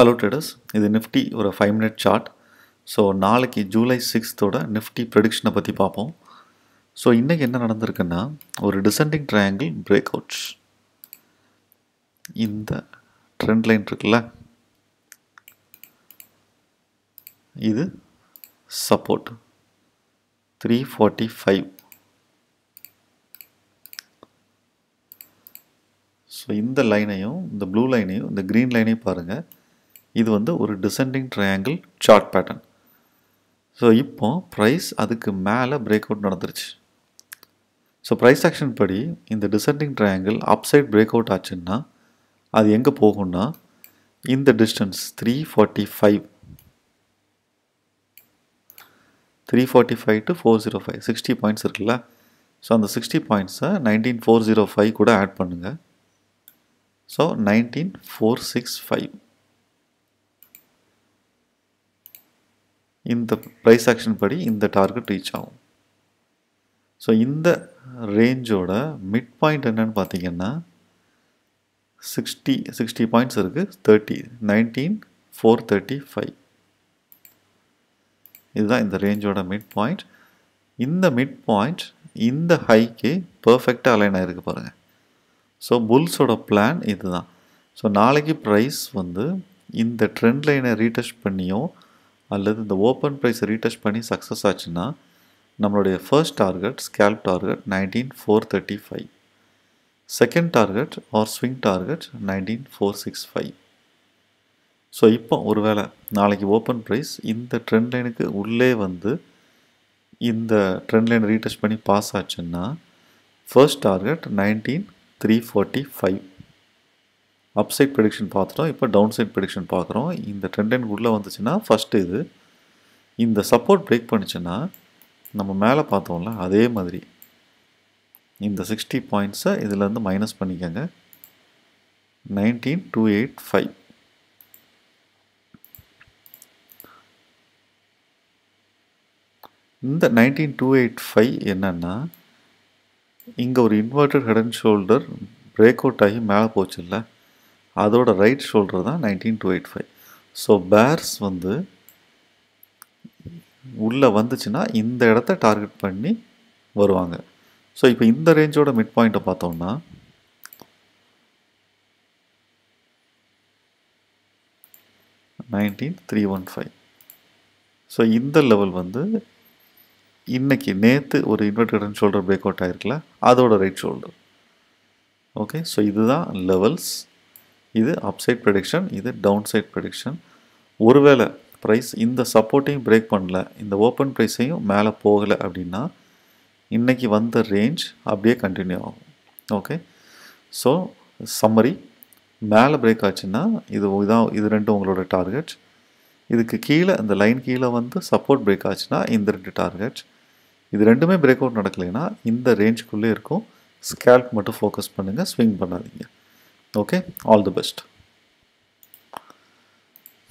hello traders இது நிஃப்டி ஒரு five minute chart so நாளைக்கு ஜூலை சிக்ஸ்த்தோட நிஃப்டி ப்ரெடிக்ஷனை பற்றி பார்ப்போம் ஸோ இன்றைக்கி என்ன நடந்திருக்குன்னா ஒரு டிசெண்டிங் ட்ரையாங்கிள் பிரேக் அவுட்ஸ் இந்த ட்ரெண்ட் லைன் இருக்குல்ல இது support three forty five so இந்த லைனையும் இந்த ப்ளூ லைனையும் இந்த க்ரீன் லைனையும் பாருங்கள் இது வந்து ஒரு descending triangle chart pattern so இப்போ ப்ரைஸ் அதுக்கு மேலே பிரேக் அவுட் நடந்துருச்சு ஸோ ப்ரைஸ் ஆக்ஷன் படி இந்த descending triangle upside break out ஆச்சுன்னா அது எங்கே போகும்னா இந்த distance three forty five three forty five to four zero five sixty points இருக்குல்ல ஸோ அந்த சிக்ஸ்டி பாயிண்ட்ஸை நைன்டீன் ஃபோர் ஜீரோ ஃபைவ் கூட ஆட் பண்ணுங்கள் so nineteen four six five இந்த ப்ரைஸ் ஆக்ஷன் படி இந்த டார்கெட் ரீச் ஆகும் ஸோ இந்த ரேஞ்சோட மிட் பாயிண்ட் என்னன்னு பார்த்தீங்கன்னா சிக்ஸ்டி சிக்ஸ்டி பாயிண்ட்ஸ் இருக்குது thirty nineteen four thirty five இதுதான் இந்த ரேஞ்சோட மிட் பாயிண்ட் இந்த மிட் பாயிண்ட் இந்த ஹைக்கு பர்ஃபெக்டாக அலைன் ஆகிருக்கு பாருங்கள் ஸோ புல்ஸோட பிளான் இதுதான் ஸோ நாளைக்கு ப்ரைஸ் வந்து இந்த ட்ரெண்ட் லைனை ரீடெஸ்ட் பண்ணியோ அல்லது இந்த ஓப்பன் ப்ரைஸை ரீடெஸ்ட் பண்ணி சக்ஸஸ் ஆச்சுன்னா நம்மளுடைய first target scalp target nineteen four thirty five second target or swing target nineteen four six five so இப்போ ஒருவேளை நாளைக்கு ஓப்பன் ப்ரைஸ் இந்த ட்ரெண்ட் லைனுக்கு உள்ளே வந்து இந்த ட்ரெண்ட் லைன் ரீடெஸ்ட் பண்ணி பாஸ் ஆச்சுன்னா first target nineteen three forty five upside prediction பார்த்துட்டோம் இப்போ டவுன் சைட் ப்ரெடிக்ஷன் பார்க்குறோம் இந்த ட்ரெண்ட் லைன் உள்ளே வந்துச்சுன்னா ஃபஸ்ட்டு இது இந்த சப்போர்ட் பிரேக் பண்ணிச்சுன்னா நம்ம மேலே பார்த்தோம்ல அதே மாதிரி இந்த சிக்ஸ்டி பாயிண்ட்ஸை இதிலேருந்து மைனஸ் பண்ணிக்கோங்க நைன்டீன் டூ எயிட் ஃபைவ் இந்த நைன்டீன் டூ எயிட் ஃபைவ் என்னென்னா இங்கே ஒரு inverted head and shoulder break out ஆகி மேலே போச்சுல்ல அதோட ரைட் ஷோல்டர் தான் nineteen two eight five so bears வந்து உள்ளே வந்துச்சுன்னா இந்த இடத்த டார்கெட் பண்ணி வருவாங்க ஸோ இப்போ இந்த ரேஞ்சோட மிட் பாயிண்ட்டை பார்த்தோம்னா nineteen three one five so இந்த லெவல் வந்து இன்னைக்கு நேற்று ஒரு இன்வெர்டட் ஷோல்டர் பிரேக் அவுட் ஆகிருக்குல்ல அதோட ரைட் ஷோல்டர் ஓகே ஸோ இதுதான் லெவல்ஸ் இது அப்சைட் ப்ரெடிக்ஷன் இது டவுன் சைட் ப்ரெடிக்ஷன் ஒருவேளை ப்ரைஸ் இந்த சப்போர்ட்டையும் பிரேக் பண்ணல இந்த ஓப்பன் ப்ரைஸையும் மேலே போகலை அப்படின்னா இன்றைக்கி வந்த ரேஞ்ச் அப்படியே கண்டினியூ ஆகும் ஓகே ஸோ சம்மரி மேலே பிரேக் ஆச்சுன்னா இது இதான் இது ரெண்டும் உங்களோட டார்கெட் இதுக்கு கீழே இந்த லைன் கீழே வந்து சப்போர்ட் பிரேக் ஆச்சுன்னா இந்த ரெண்டு டார்கெட் இது ரெண்டுமே பிரேக் அவுட் நடக்கலைன்னா இந்த ரேஞ்சுக்குள்ளே இருக்கும் ஸ்கேல்ப் மட்டும் ஃபோக்கஸ் பண்ணுங்கள் ஸ்விங் பண்ணாதீங்க ஓகே ஆல் தி பெஸ்ட்